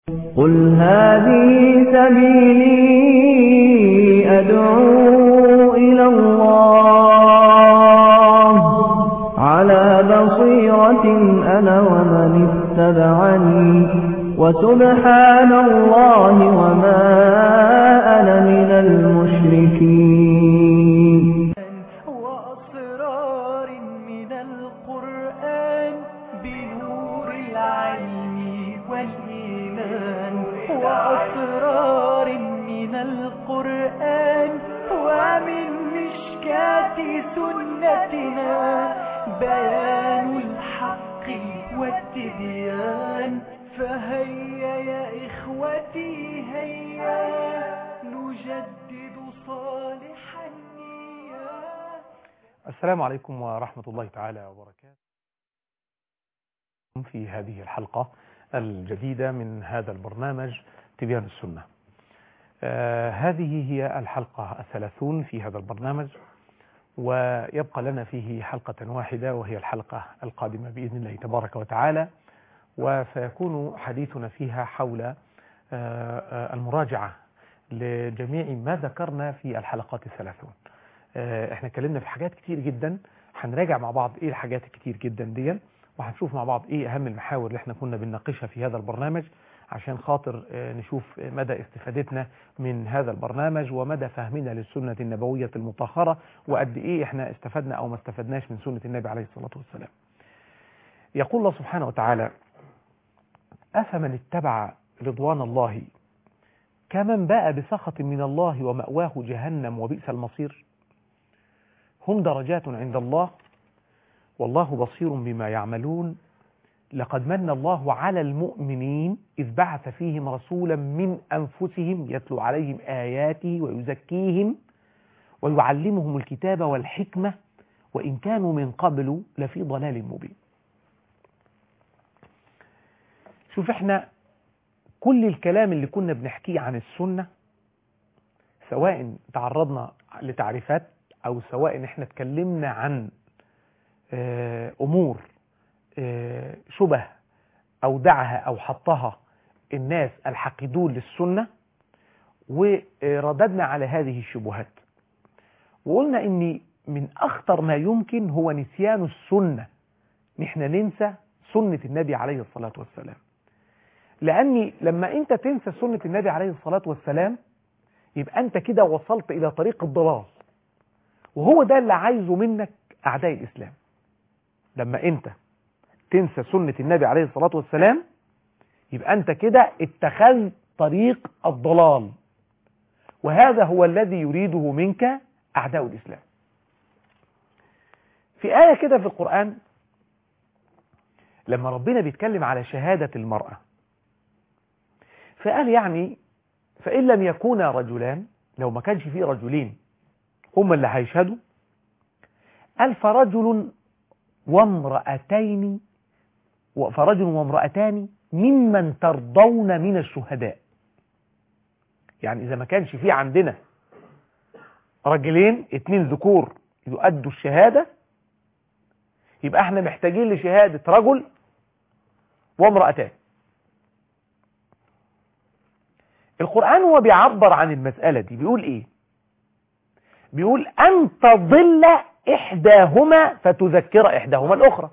قل هذه سبيلي أدعو إلى الله على بصيرة أنا ومن اتبعني وسبحان الله وما أنا من المشركين وأسرار من القرآن بنور العلم والإيمان وأسرار من القرآن ومن مشكاة سنتنا بيان الحق والتبيان فهيا يا إخوتي هيا نجدد صالح النية السلام عليكم ورحمة الله تعالى وبركاته في هذه الحلقة الجديدة من هذا البرنامج تبيان السنة آه هذه هي الحلقة الثلاثون في هذا البرنامج ويبقى لنا فيه حلقة واحدة وهي الحلقة القادمة بإذن الله تبارك وتعالى وسيكون حديثنا فيها حول آه آه المراجعة لجميع ما ذكرنا في الحلقات الثلاثون آه احنا اتكلمنا في حاجات كتير جدا هنراجع مع بعض ايه الحاجات الكتير جدا دي وهنشوف مع بعض ايه اهم المحاور اللي احنا كنا بنناقشها في هذا البرنامج عشان خاطر نشوف مدى استفادتنا من هذا البرنامج ومدى فهمنا للسنة النبوية المطهرة وقد ايه احنا استفدنا او ما استفدناش من سنة النبي عليه الصلاة والسلام يقول الله سبحانه وتعالى أفمن اتبع رضوان الله كمن باء بسخط من الله ومأواه جهنم وبئس المصير هم درجات عند الله والله بصير بما يعملون لقد من الله على المؤمنين إذ بعث فيهم رسولا من أنفسهم يتلو عليهم آياته ويزكيهم ويعلمهم الكتاب والحكمة وإن كانوا من قبل لفي ضلال مبين شوف احنا كل الكلام اللي كنا بنحكيه عن السنة سواء تعرضنا لتعريفات أو سواء احنا اتكلمنا عن أمور شبه أودعها أو حطها الناس الحقدون للسنة ورددنا على هذه الشبهات وقلنا ان من أخطر ما يمكن هو نسيان السنة نحن ننسى سنة النبي عليه الصلاة والسلام لأني لما أنت تنسى سنة النبي عليه الصلاة والسلام يبقى أنت كده وصلت إلى طريق الضلال وهو ده اللي عايزه منك أعداء الإسلام لما أنت تنسى سنة النبي عليه الصلاة والسلام يبقى أنت كده اتخذت طريق الضلال وهذا هو الذي يريده منك أعداء الإسلام في آية كده في القرآن لما ربنا بيتكلم على شهادة المرأة فقال يعني فإن لم يكونا رجلان لو ما كانش فيه رجلين هم اللي هيشهدوا قال فرجل وامرأتين فرجل وامرأتان ممن ترضون من الشهداء يعني إذا ما كانش فيه عندنا رجلين اتنين ذكور يؤدوا الشهادة يبقى احنا محتاجين لشهادة رجل وامرأتان القرآن هو بيعبر عن المسألة دي بيقول ايه بيقول أن تضل إحداهما فتذكر إحداهما الأخرى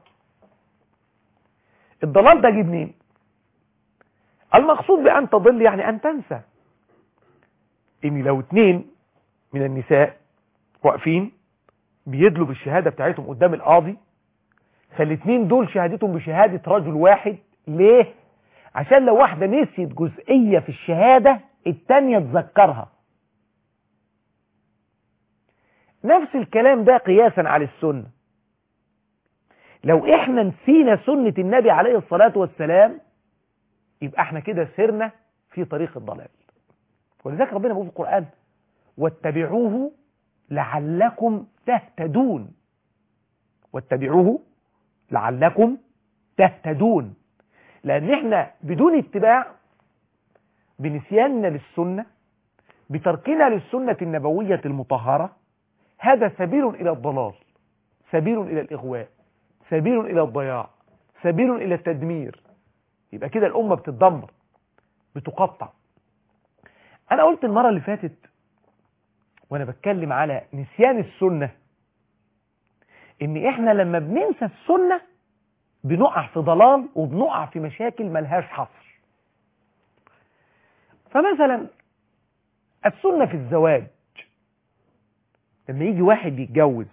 الضلال ده جه منين المقصود بأن تضل يعني أن تنسى إن لو اتنين من النساء واقفين بيدلوا بالشهادة بتاعتهم قدام القاضي فالاتنين دول شهادتهم بشهادة رجل واحد ليه عشان لو واحدة نسيت جزئية في الشهادة التانية تذكرها نفس الكلام ده قياسا على السنة لو احنا نسينا سنة النبي عليه الصلاة والسلام يبقى احنا كده سرنا في طريق الضلال ولذلك ربنا بيقول في القرآن واتبعوه لعلكم تهتدون واتبعوه لعلكم تهتدون لأن احنا بدون اتباع بنسياننا للسنة بتركنا للسنة النبوية المطهرة هذا سبيل إلى الضلال سبيل إلى الإغواء سبيل إلى الضياع سبيل إلى التدمير يبقى كده الأمة بتتدمر بتقطع انا قلت المرة اللي فاتت وانا بتكلم على نسيان السنة ان احنا لما بننسى السنة بنقع في ضلال وبنقع في مشاكل ملهاش حصر فمثلا السنة في الزواج لما يجي واحد يتجوز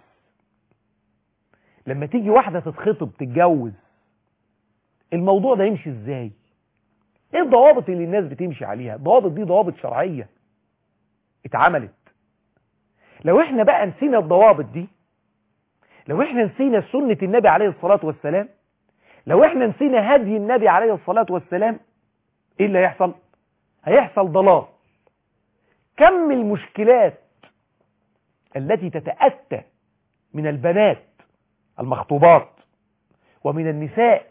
لما تيجي واحدة تتخطب تتجوز الموضوع ده يمشي ازاي ايه الضوابط اللي الناس بتمشي عليها الضوابط دي ضوابط شرعية اتعملت لو احنا بقى نسينا الضوابط دي لو احنا نسينا سنة النبي عليه الصلاة والسلام لو احنا نسينا هدي النبي عليه الصلاة والسلام ايه اللي هيحصل هيحصل ضلال كم المشكلات التي تتأتى من البنات المخطوبات ومن النساء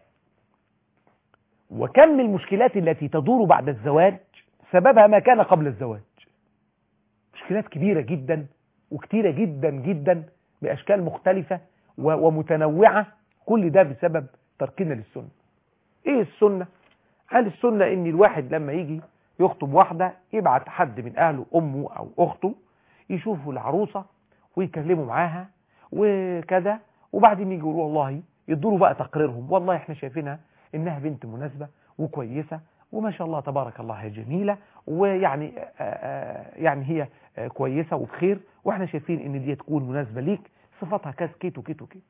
وكم المشكلات التي تدور بعد الزواج سببها ما كان قبل الزواج مشكلات كبيرة جدا وكتيرة جدا جدا بأشكال مختلفة ومتنوعة كل ده بسبب تركنا للسنة ايه السنة هل السنة ان الواحد لما يجي يخطب واحدة يبعت حد من اهله امه او اخته يشوفوا العروسة ويكلموا معاها وكذا وبعدين يجي يقولوا والله يدوروا بقى تقريرهم والله احنا شايفينها انها بنت مناسبة وكويسة وما شاء الله تبارك الله هي جميلة ويعني آآ يعني هي كويسة وبخير واحنا شايفين ان دي تكون مناسبة ليك صفاتها كاس كيت وكيت وكيت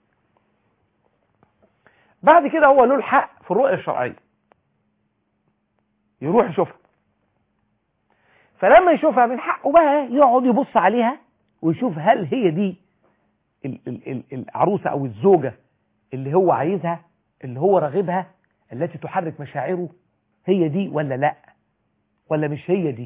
بعد كده هو له الحق في الرؤية الشرعية يروح يشوفها فلما يشوفها من حقه بقى يقعد يبص عليها ويشوف هل هي دي ال ال ال العروسة او الزوجة اللي هو عايزها اللي هو راغبها التي تحرك مشاعره هي دي ولا لا ولا مش هي دي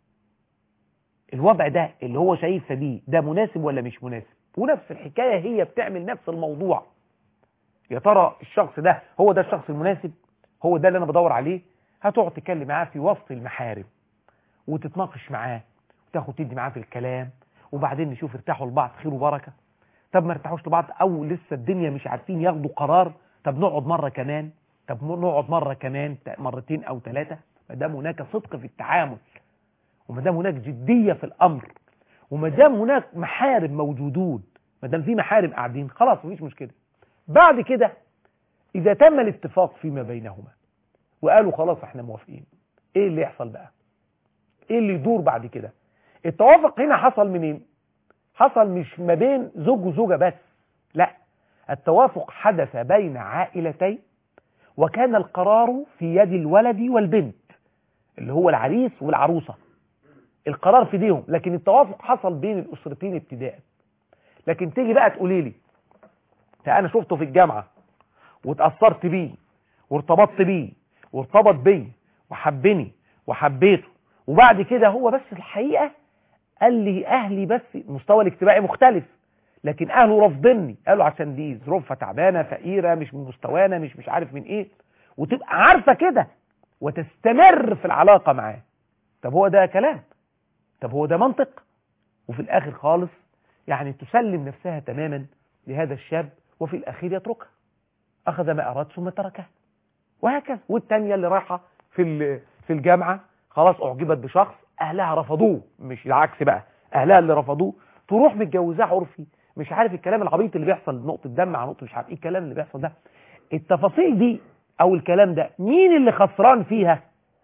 الوضع ده اللي هو شايفها دي ده مناسب ولا مش مناسب ونفس الحكاية هي بتعمل نفس الموضوع يا ترى الشخص ده هو ده الشخص المناسب هو ده اللي انا بدور عليه هتقعد تتكلم معاه في وسط المحارم وتتناقش معاه وتاخد تدي معاه في الكلام وبعدين نشوف ارتاحوا لبعض خير وبركه طب ما ارتاحوش لبعض او لسه الدنيا مش عارفين ياخدوا قرار طب نقعد مره كمان طب نقعد مره كمان مرتين او ثلاثه ما دام هناك صدق في التعامل وما دام هناك جديه في الامر وما دام هناك محارم موجودون ما دام في محارم قاعدين خلاص مفيش مشكله بعد كده اذا تم الاتفاق فيما بينهما وقالوا خلاص احنا موافقين ايه اللي يحصل بقى ايه اللي يدور بعد كده التوافق هنا حصل منين حصل مش ما بين زوج وزوجة بس لا التوافق حدث بين عائلتين وكان القرار في يد الولد والبنت اللي هو العريس والعروسة القرار في ايديهم لكن التوافق حصل بين الأسرتين ابتداء لكن تيجي بقى تقولي لي انا شفته في الجامعة واتأثرت بيه وارتبطت بيه وارتبط بيه وحبني وحبيته وبعد كده هو بس الحقيقة قال لي اهلي بس مستوى الاجتماعي مختلف لكن اهله رافضني قالوا عشان دي ظروفها تعبانه فقيره مش من مستوانا مش مش عارف من ايه وتبقى عارفه كده وتستمر في العلاقه معاه طب هو ده كلام طب هو ده منطق وفي الاخر خالص يعني تسلم نفسها تماما لهذا الشاب وفي الاخير يتركها اخذ ما اراد ثم تركها وهكذا والتانية اللي رايحه في في الجامعه خلاص اعجبت بشخص اهلها رفضوه مش العكس بقى اهلها اللي رفضوه تروح متجوزاه عرفي مش عارف الكلام العبيط اللي بيحصل نقطه دم على نقطه مش عارف ايه الكلام اللي بيحصل ده التفاصيل دي او الكلام ده مين اللي خسران فيها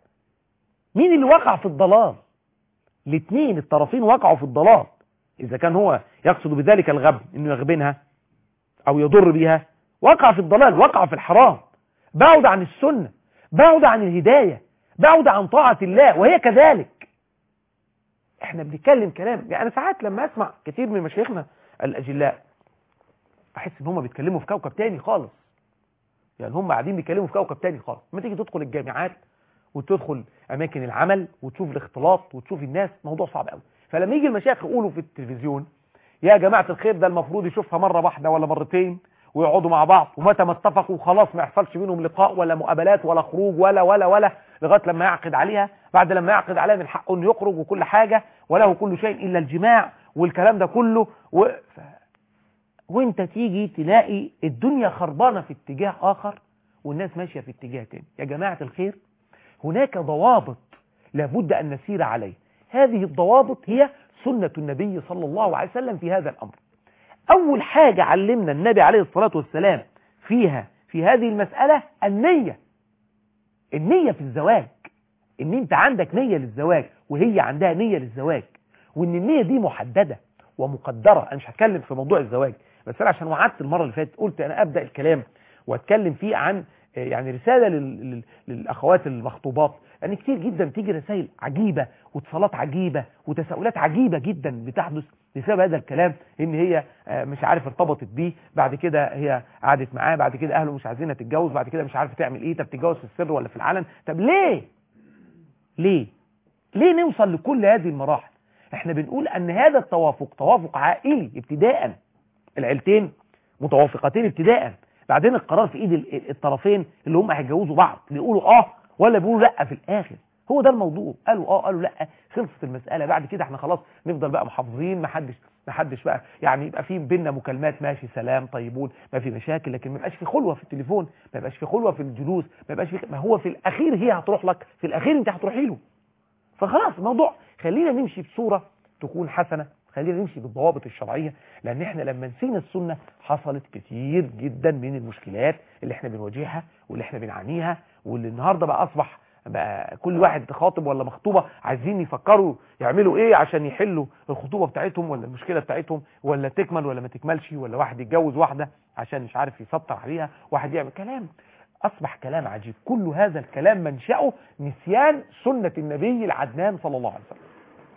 مين اللي وقع في الضلال الاثنين الطرفين وقعوا في الضلال اذا كان هو يقصد بذلك الغبن انه يغبنها او يضر بها وقع في الضلال وقع في الحرام بعد عن السنه بعد عن الهدايه بعد عن طاعة الله وهي كذلك احنا بنتكلم كلام يعني انا ساعات لما اسمع كتير من مشايخنا الاجلاء احس ان هم بيتكلموا في كوكب تاني خالص يعني هم قاعدين بيتكلموا في كوكب تاني خالص ما تيجي تدخل الجامعات وتدخل اماكن العمل وتشوف الاختلاط وتشوف الناس موضوع صعب قوي فلما يجي المشايخ يقولوا في التلفزيون يا جماعه الخير ده المفروض يشوفها مره واحده ولا مرتين ويقعدوا مع بعض ومتى ما اتفقوا خلاص ما يحصلش بينهم لقاء ولا مقابلات ولا خروج ولا ولا ولا لغايه لما يعقد عليها بعد لما يعقد عليها من حقه انه يخرج وكل حاجه وله كل شيء الا الجماع والكلام ده كله و... ف... وانت تيجي تلاقي الدنيا خربانه في اتجاه اخر والناس ماشيه في اتجاه تاني يا جماعه الخير هناك ضوابط لابد أن نسير عليه هذه الضوابط هي سنة النبي صلى الله عليه وسلم في هذا الأمر أول حاجة علمنا النبي عليه الصلاة والسلام فيها في هذه المسألة النية النية في الزواج ان انت عندك نية للزواج وهي عندها نية للزواج وان النية دي محددة ومقدرة انا مش هتكلم في موضوع الزواج بس انا عشان وعدت المرة اللي فاتت قلت انا ابدأ الكلام واتكلم فيه عن آه، يعني رسالة لل- لل- للاخوات المخطوبات لان كتير جدا بتيجي رسائل عجيبة واتصالات عجيبة وتساؤلات عجيبة جدا بتحدث بسبب هذا الكلام ان هي آه، مش عارف ارتبطت بيه بعد كده هي قعدت معاه بعد كده اهله مش عايزينها تتجوز بعد كده مش عارفه تعمل ايه طب تتجوز في السر ولا في العلن طب ليه ليه ليه نوصل لكل هذه المراحل احنا بنقول ان هذا التوافق توافق عائلي ابتداء العيلتين متوافقتين ابتداء بعدين القرار في ايد ال- الطرفين اللي هم هيتجوزوا بعض بيقولوا اه ولا بيقولوا لا في الاخر هو ده الموضوع قالوا اه قالوا لا خلصت المساله بعد كده احنا خلاص نفضل بقى محافظين ما حدش ما حدش بقى يعني يبقى في بينا مكالمات ماشي سلام طيبون ما في مشاكل لكن ما يبقاش في خلوه في التليفون ما يبقاش في خلوه في الجلوس ما يبقاش في ما هو في الاخير هي هتروح لك في الاخير انت هتروحي له فخلاص الموضوع خلينا نمشي بصورة تكون حسنة خلينا نمشي بالضوابط الشرعية لأن احنا لما نسينا السنة حصلت كتير جدا من المشكلات اللي احنا بنواجهها واللي احنا بنعانيها واللي النهاردة بقى أصبح بقى كل واحد خاطب ولا مخطوبة عايزين يفكروا يعملوا ايه عشان يحلوا الخطوبة بتاعتهم ولا المشكلة بتاعتهم ولا تكمل ولا ما تكملش ولا واحد يتجوز واحدة عشان مش عارف يسطر عليها واحد يعمل كلام أصبح كلام عجيب كل هذا الكلام منشأه نسيان سنة النبي العدنان صلى الله عليه وسلم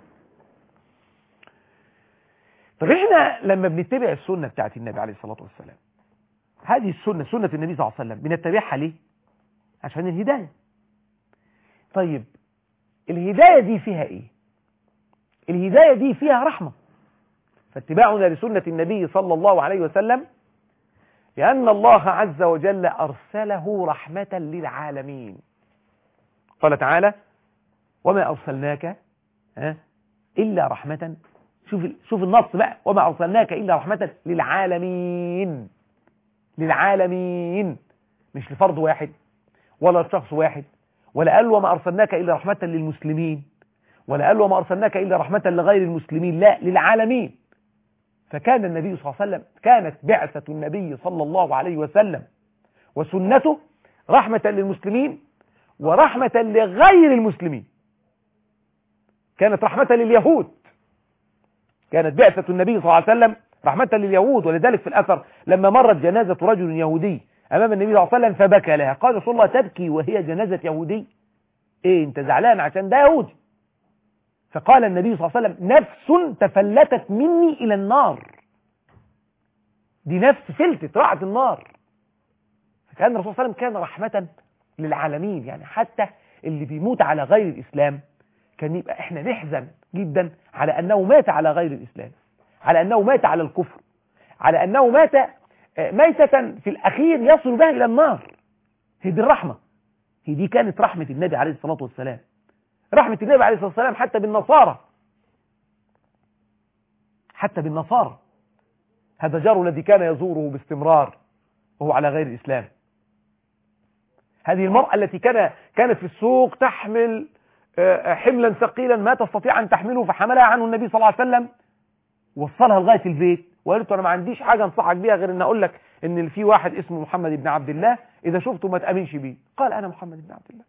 طب احنا لما بنتبع السنة بتاعت النبي عليه الصلاة والسلام هذه السنة سنة النبي صلى الله عليه وسلم بنتبعها ليه عشان الهداية طيب الهداية دي فيها ايه الهداية دي فيها رحمة فاتباعنا لسنة النبي صلى الله عليه وسلم لأن الله عز وجل أرسله رحمة للعالمين قال تعالى وما أرسلناك ها إلا رحمة شوف شوف النص بقى وما أرسلناك إلا رحمة للعالمين للعالمين مش لفرد واحد ولا لشخص واحد ولا قال وما أرسلناك إلا رحمة للمسلمين ولا قال وما أرسلناك إلا رحمة لغير المسلمين لا للعالمين فكان النبي صلى الله عليه وسلم كانت بعثة النبي صلى الله عليه وسلم وسنته رحمة للمسلمين ورحمة لغير المسلمين كانت رحمة لليهود كانت بعثة النبي صلى الله عليه وسلم رحمة لليهود ولذلك في الأثر لما مرت جنازة رجل يهودي أمام النبي صلى الله عليه وسلم فبكى لها قال رسول الله تبكي وهي جنازة يهودي إيه أنت زعلان عشان ده يهودي فقال النبي صلى الله عليه وسلم نفس تفلتت مني إلى النار دي نفس فلتت راحت النار فكان الرسول صلى الله عليه وسلم كان رحمة للعالمين يعني حتى اللي بيموت على غير الإسلام كان يبقى احنا نحزن جدا على أنه مات على غير الإسلام على أنه مات على الكفر على أنه مات ميتة في الأخير يصل بها إلى النار هي دي الرحمة هي دي كانت رحمة النبي عليه الصلاة والسلام رحمة النبي عليه الصلاة والسلام حتى بالنصارى حتى بالنصارى هذا جار الذي كان يزوره باستمرار وهو على غير الإسلام هذه المرأة التي كان كانت في السوق تحمل حملا ثقيلا ما تستطيع أن تحمله فحملها عنه النبي صلى الله عليه وسلم وصلها لغاية البيت وقالت له أنا ما عنديش حاجة أنصحك بيها غير أن أقول لك أن في واحد اسمه محمد بن عبد الله إذا شفته ما تأمنش بيه قال أنا محمد بن عبد الله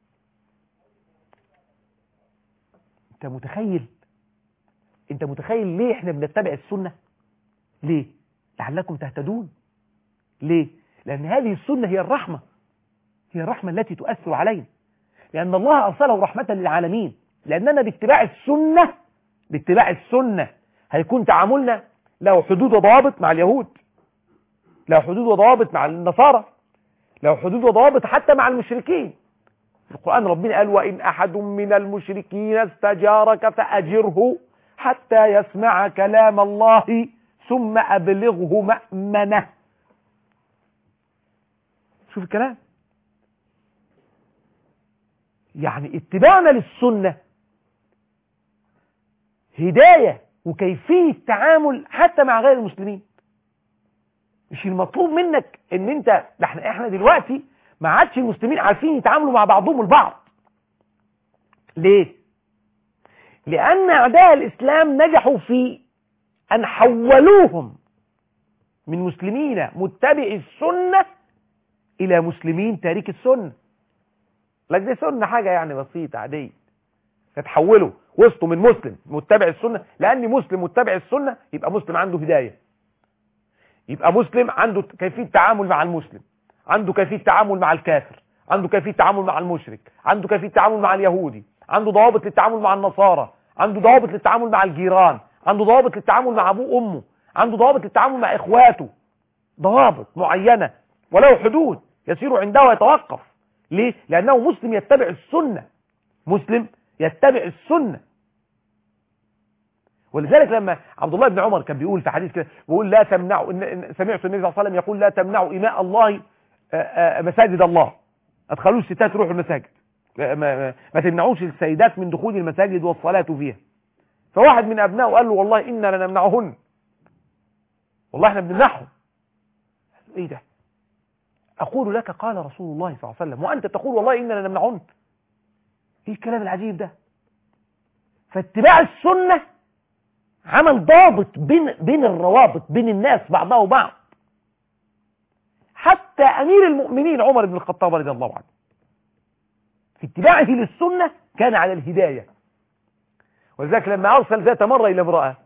أنت متخيل أنت متخيل ليه إحنا بنتبع السنة ليه لعلكم تهتدون ليه لأن هذه السنة هي الرحمة هي الرحمة التي تؤثر علينا لأن الله أرسله رحمة للعالمين لأننا باتباع السنة باتباع السنة هيكون تعاملنا له حدود وضوابط مع اليهود له حدود وضوابط مع النصارى له حدود وضوابط حتى مع المشركين في القرآن ربنا قال وإن أحد من المشركين استجارك فأجره حتى يسمع كلام الله ثم أبلغه مأمنه شوف الكلام يعني اتباعنا للسنة هداية وكيفية تعامل حتى مع غير المسلمين مش المطلوب منك ان انت ده احنا احنا دلوقتي ما عادش المسلمين عارفين يتعاملوا مع بعضهم البعض ليه لأن أعداء الإسلام نجحوا في أن حولوهم من مسلمين متبع السنة إلى مسلمين تارك السنة لك دي سنة حاجة يعني بسيطة عادية فتحولوا وسطوا من مسلم متبع السنة لأن مسلم متبع السنة يبقى مسلم عنده هداية يبقى مسلم عنده كيفية تعامل مع المسلم عنده كيفية تعامل مع الكافر عنده كيفية تعامل مع المشرك عنده كيفية تعامل مع اليهودي عنده ضوابط للتعامل مع النصارى عنده ضوابط للتعامل مع الجيران عنده ضوابط للتعامل مع ابوه وامه عنده ضوابط للتعامل مع اخواته ضوابط معينة وله حدود يسير عندها ويتوقف ليه؟ لأنه مسلم يتبع السنة مسلم يتبع السنة ولذلك لما عبد الله بن عمر كان بيقول في حديث كده بيقول لا تمنعوا إن إن سمعت النبي صلى الله عليه وسلم يقول لا تمنعوا إماء الله آه، آه، مساجد الله ادخلوا الستات يروحوا المساجد ما, ما, ما تمنعوش السيدات من دخول المساجد والصلاة فيها فواحد من أبنائه قال له والله إنا لنمنعهن والله احنا بنمنعهم قال له ايه ده أقول لك قال رسول الله صلى الله عليه وسلم وأنت تقول والله إنا لنمنعهن ايه الكلام العجيب ده فاتباع السنة عمل ضابط بين بين الروابط بين الناس بعضها وبعض حتى أمير المؤمنين عمر بن الخطاب رضي الله عنه في اتباعه للسنة كان على الهداية ولذلك لما أرسل ذات مرة إلى امرأة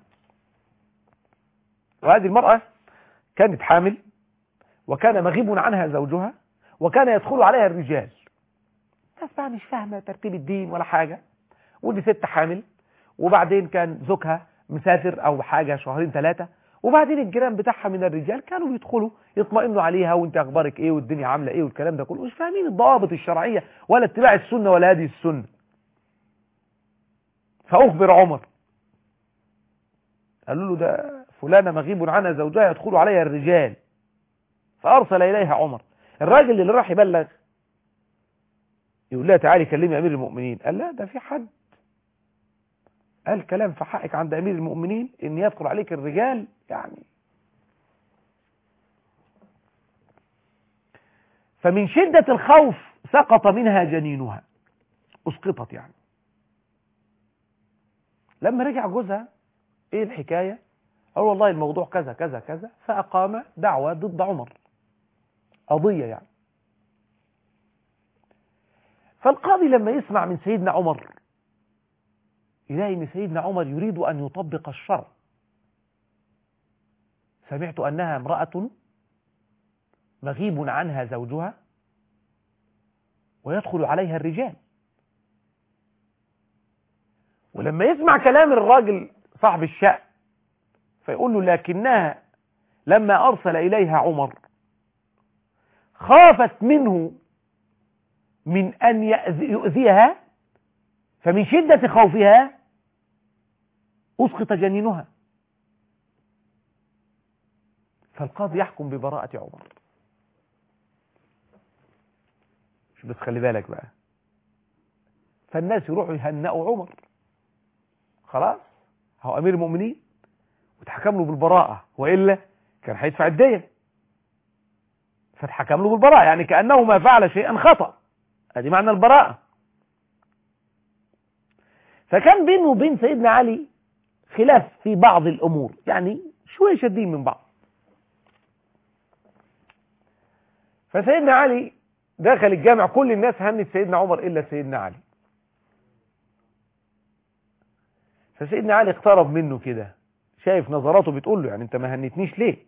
وهذه المرأة كانت حامل وكان مغيب عنها زوجها وكان يدخل عليها الرجال الناس بقى مش فاهمة ترتيب الدين ولا حاجة ودي ست حامل وبعدين كان زوجها مسافر أو حاجة شهرين ثلاثة وبعدين الجيران بتاعها من الرجال كانوا بيدخلوا يطمئنوا عليها وانت اخبارك ايه والدنيا عامله ايه والكلام ده كله مش فاهمين الضوابط الشرعيه ولا اتباع السنه ولا هذه السنه فاخبر عمر قالوا له ده فلانه مغيب عنها زوجها يدخل عليها الرجال فارسل اليها عمر الراجل اللي راح يبلغ يقول لها تعالي كلمي امير المؤمنين قال لا ده في حد قال كلام في حقك عند امير المؤمنين ان يدخل عليك الرجال يعني فمن شدة الخوف سقط منها جنينها اسقطت يعني لما رجع جوزها ايه الحكاية قال والله الموضوع كذا كذا كذا فأقام دعوة ضد عمر قضية يعني فالقاضي لما يسمع من سيدنا عمر يلاقي ان سيدنا عمر يريد ان يطبق الشرع سمعت انها امرأة مغيب عنها زوجها ويدخل عليها الرجال ولما يسمع كلام الراجل صاحب الشأن فيقول له لكنها لما أرسل إليها عمر خافت منه من أن يؤذيها فمن شدة خوفها أسقط جنينها فالقاضي يحكم ببراءة عمر مش بس خلي بالك بقى فالناس يروحوا يهنئوا عمر خلاص هو أمير المؤمنين وتحكم له بالبراءة وإلا كان هيدفع الدية فاتحكم له بالبراءة يعني كأنه ما فعل شيئا خطأ هذه معنى البراءة فكان بينه وبين سيدنا علي خلاف في بعض الأمور يعني شوية شادين من بعض فسيدنا علي دخل الجامع كل الناس هنت سيدنا عمر إلا سيدنا علي فسيدنا علي اقترب منه كده شايف نظراته بتقول له يعني انت ما هنتنيش ليه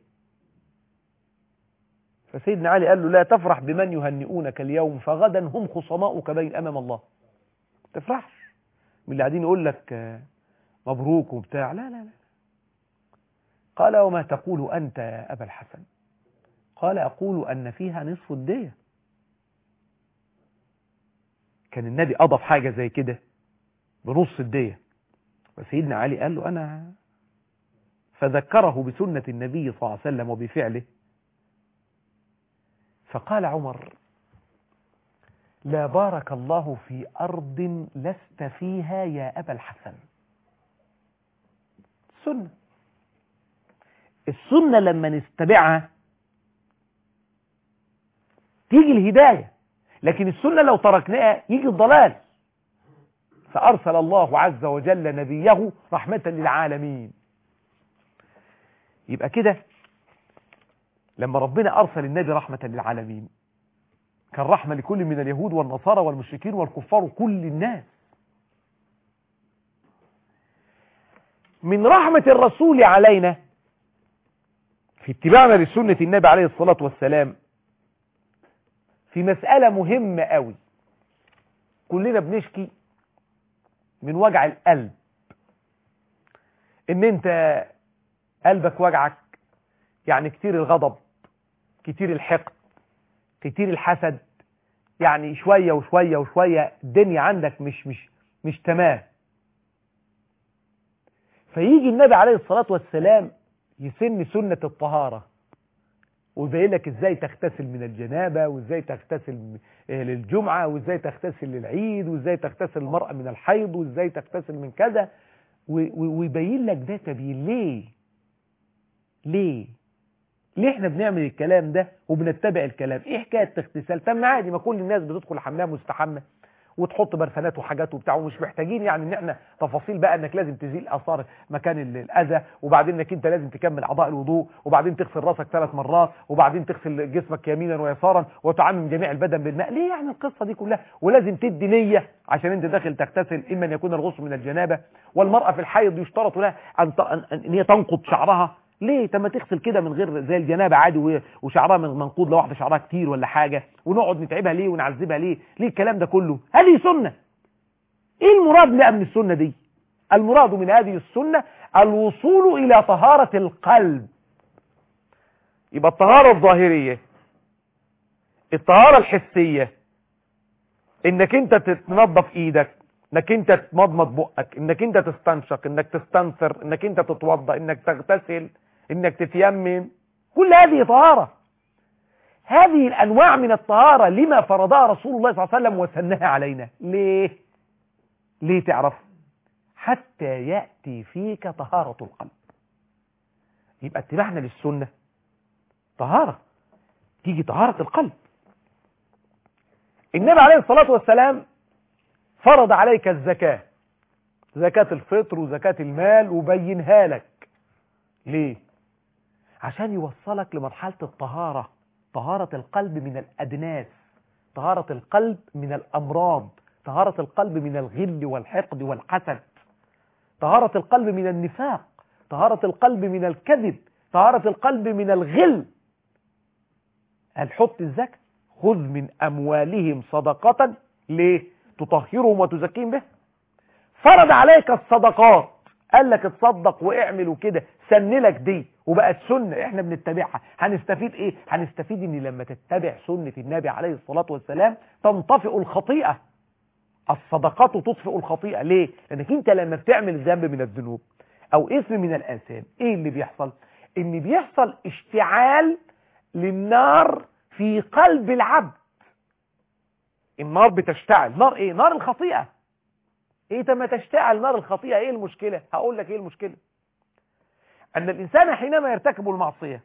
فسيدنا علي قال له لا تفرح بمن يهنئونك اليوم فغدا هم خصماؤك بين أمام الله تفرحش من اللي قاعدين يقول لك مبروك وبتاع لا لا لا قال وما تقول أنت يا أبا الحسن قال أقول أن فيها نصف الدية كان النبي أضف حاجة زي كده بنص الدية وسيدنا علي قال له أنا فذكره بسنة النبي صلى الله عليه وسلم وبفعله فقال عمر لا بارك الله في أرض لست فيها يا أبا الحسن السنة السنة لما نتبعها تيجي الهداية لكن السنة لو تركناها يجي الضلال فأرسل الله عز وجل نبيه رحمة للعالمين يبقى كده لما ربنا أرسل النبي رحمة للعالمين كان رحمة لكل من اليهود والنصارى والمشركين والكفار وكل الناس من رحمة الرسول علينا في اتباعنا لسنة النبي عليه الصلاة والسلام في مسألة مهمة قوي كلنا بنشكي من وجع القلب ان انت قلبك وجعك يعني كتير الغضب كتير الحقد كتير الحسد يعني شوية وشوية وشوية الدنيا عندك مش مش مش تمام فيجي النبي عليه الصلاة والسلام يسن سنة الطهارة ويبين لك ازاي تغتسل من الجنابة وازاي تغتسل للجمعة وازاي تغتسل للعيد وازاي تغتسل المرأة من الحيض وازاي تغتسل من كذا ويبين لك ده تبين ليه ليه ليه احنا بنعمل الكلام ده وبنتبع الكلام ايه حكايه اغتسال طب ما عادي ما كل الناس بتدخل الحمام مستحمى وتحط برفانات وحاجات وبتاع ومش محتاجين يعني ان احنا تفاصيل بقى انك لازم تزيل اثار مكان الاذى وبعدين انك انت لازم تكمل اعضاء الوضوء وبعدين تغسل راسك ثلاث مرات وبعدين تغسل جسمك يمينا ويسارا وتعمم جميع البدن بالماء ليه يعني القصه دي كلها ولازم تدي نيه عشان انت داخل تغتسل اما ان يكون الغسل من الجنابه والمراه في الحيض يشترط لها ان ان هي تنقض شعرها ليه طب ما تغسل كده من غير زي الجنابه عادي وشعرها من منقوض لو واحده شعرها كتير ولا حاجه ونقعد نتعبها ليه ونعذبها ليه ليه الكلام ده كله هذه سنه ايه المراد بقى من السنه دي المراد من هذه السنه الوصول الى طهاره القلب يبقى الطهاره الظاهريه الطهاره الحسيه انك انت تنظف ايدك انك انت تمضمض بقك انك انت تستنشق انك تستنثر انك انت تتوضا انك تغتسل انك تتيمم كل هذه طهارة هذه الانواع من الطهارة لما فرضها رسول الله صلى الله عليه وسلم وسنها علينا ليه ليه تعرف حتى يأتي فيك طهارة القلب يبقى اتباعنا للسنة طهارة تيجي طهارة القلب النبي عليه الصلاة والسلام فرض عليك الزكاة زكاة الفطر وزكاة المال وبينها لك ليه عشان يوصلك لمرحلة الطهارة طهارة القلب من الأدناس طهارة القلب من الأمراض طهارة القلب من الغل والحقد والحسد طهارة القلب من النفاق طهارة القلب من الكذب طهارة القلب من الغل الحط الزكاة خذ من أموالهم صدقة ليه تطهرهم وتزكيهم به فرض عليك الصدقات قال لك اتصدق واعمل وكده سن لك دي وبقت سنة احنا بنتبعها هنستفيد ايه هنستفيد ان لما تتبع سنة النبي عليه الصلاة والسلام تنطفئ الخطيئة الصدقات تطفئ الخطيئة ليه لانك انت لما بتعمل ذنب من الذنوب او اسم من الاثام ايه اللي بيحصل ان بيحصل اشتعال للنار في قلب العبد النار بتشتعل نار ايه نار الخطيئة ايه لما تشتعل نار الخطيئة ايه المشكلة هقول لك ايه المشكلة ان الانسان حينما يرتكب المعصية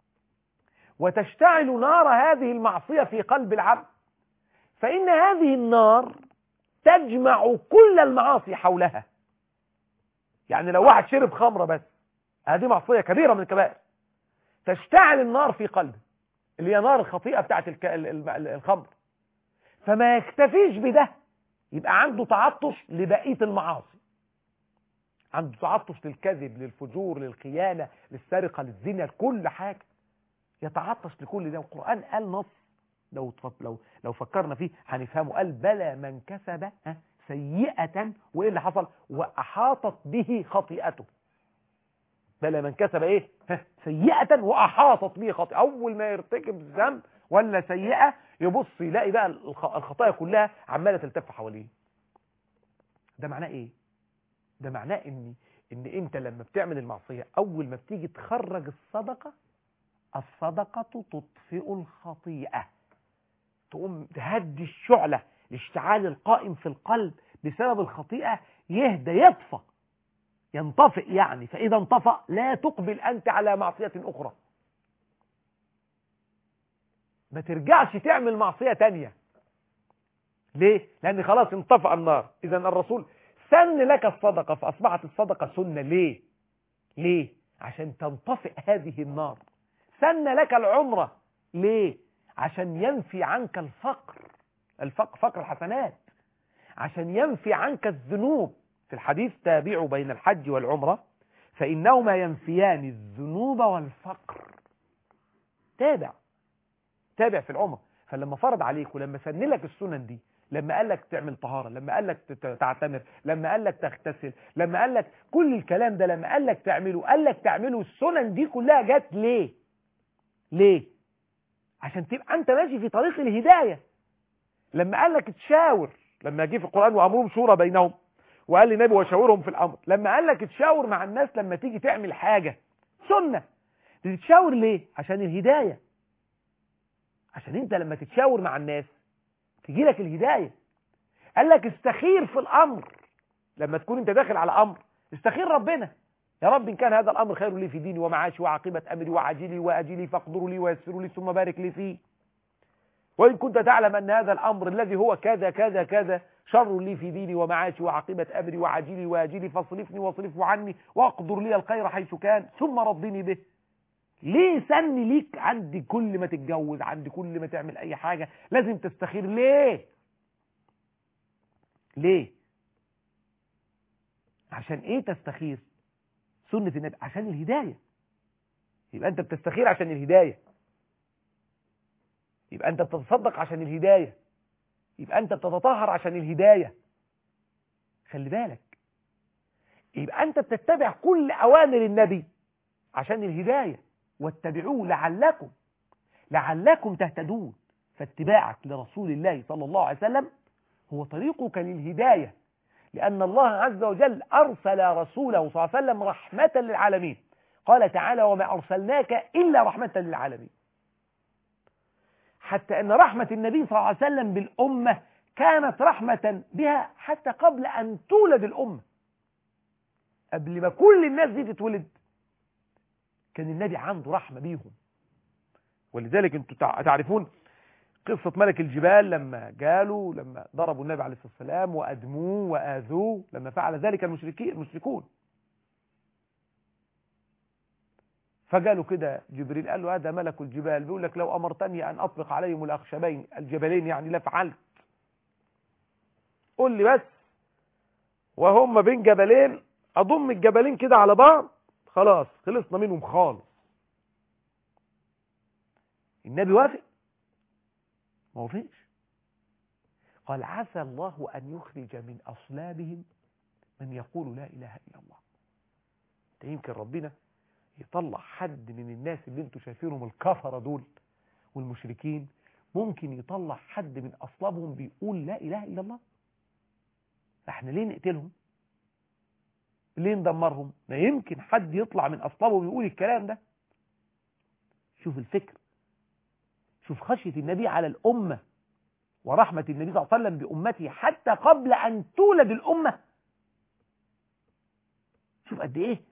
وتشتعل نار هذه المعصية في قلب العبد فان هذه النار تجمع كل المعاصي حولها يعني لو واحد شرب خمرة بس هذه معصية كبيرة من الكبائر تشتعل النار في قلبه اللي هي نار الخطيئة بتاعت الخمر فما يكتفيش بده يبقى عنده تعطش لبقية المعاصي عنده تعطش للكذب للفجور للخيانة للسرقة للزنا لكل حاجة يتعطش لكل ده والقرآن قال نص لو لو لو فكرنا فيه هنفهمه قال بلى من كسب سيئة وايه اللي حصل واحاطت به خطيئته بلى من كسب ايه سيئة واحاطت به خطيئة اول ما يرتكب ذنب ولا سيئة يبص يلاقي بقى الخطايا كلها عمالة تلتف حواليه ده معناه ايه ده معناه ان ان انت لما بتعمل المعصية اول ما بتيجي تخرج الصدقة الصدقة تطفئ الخطيئة تقوم تهدي الشعلة الاشتعال القائم في القلب بسبب الخطيئة يهدى يطفى ينطفئ يعني فإذا انطفأ لا تقبل أنت على معصية أخرى ما ترجعش تعمل معصية تانية ليه لان خلاص انطفأ النار اذا الرسول سن لك الصدقة فاصبحت الصدقة سنة ليه ليه عشان تنطفئ هذه النار سن لك العمرة ليه عشان ينفي عنك الفقر الفقر فقر الحسنات عشان ينفي عنك الذنوب في الحديث تابعوا بين الحج والعمرة فإنهما ينفيان الذنوب والفقر تابع تابع في العمر فلما فرض عليك ولما سن لك السنن دي لما قال لك تعمل طهارة لما قال لك تت- تعتمر لما قال لك تغتسل لما قال لك كل الكلام ده لما قال لك تعمله قال لك تعمله السنن دي كلها جت ليه ليه عشان تبقى انت ماشي في طريق الهداية لما قال لك تشاور لما جه في القرآن وأمرهم شورى بينهم وقال للنبي وشاورهم في الأمر لما قال لك تشاور مع الناس لما تيجي تعمل حاجة سنة تتشاور ليه عشان الهداية عشان انت لما تتشاور مع الناس تجي لك الهداية قال لك استخير في الأمر لما تكون انت داخل على أمر استخير ربنا يا رب إن كان هذا الأمر خير لي في ديني ومعاشي وعاقبة أمري وعاجلي وأجلي فاقدروا لي ويسروا لي ثم بارك لي فيه وإن كنت تعلم أن هذا الأمر الذي هو كذا كذا كذا شر لي في ديني ومعاشي وعاقبة أمري وعاجلي وآجلي فاصرفني واصرفه عني واقدر لي الخير حيث كان ثم رضني به ليه سن ليك عند كل ما تتجوز عند كل ما تعمل أي حاجة لازم تستخير ليه ليه عشان ايه تستخير سنة النبي عشان الهداية يبقى انت بتستخير عشان الهداية يبقى انت بتتصدق عشان الهداية يبقى انت بتتطهر عشان الهداية خلي بالك يبقى انت بتتبع كل اوامر النبي عشان الهداية واتبعوه لعلكم لعلكم تهتدون فاتباعك لرسول الله صلى الله عليه وسلم هو طريقك للهداية لأن الله عز وجل أرسل رسوله صلى الله عليه وسلم رحمة للعالمين قال تعالى وما أرسلناك إلا رحمة للعالمين حتى أن رحمة النبي صلى الله عليه وسلم بالأمة كانت رحمة بها حتى قبل أن تولد الأمة قبل ما كل الناس دي تتولد كان النبي عنده رحمة بيهم ولذلك انتم تع- تعرفون قصة ملك الجبال لما جالوا لما ضربوا النبي عليه الصلاة والسلام وأدموه وآذوه لما فعل ذلك المشركين المشركون فقالوا كده جبريل قال له هذا ملك الجبال بيقول لك لو أمرتني أن أطلق عليهم الأخشبين الجبلين يعني لفعلت قل لي بس وهم بين جبلين أضم الجبلين كده على بعض خلاص خلصنا منهم خالص النبي وافق ما وافقش قال عسى الله أن يخرج من أصلابهم من يقول لا إله إلا الله ده يمكن ربنا يطلع حد من الناس اللي انتوا شايفينهم الكفرة دول والمشركين ممكن يطلع حد من أصلابهم بيقول لا إله إلا الله احنا ليه نقتلهم ليه ندمرهم ما يمكن حد يطلع من أصلابهم يقول الكلام ده شوف الفكر شوف خشية النبي على الأمة ورحمة النبي صلى الله عليه وسلم بأمته حتى قبل أن تولد الأمة شوف قد إيه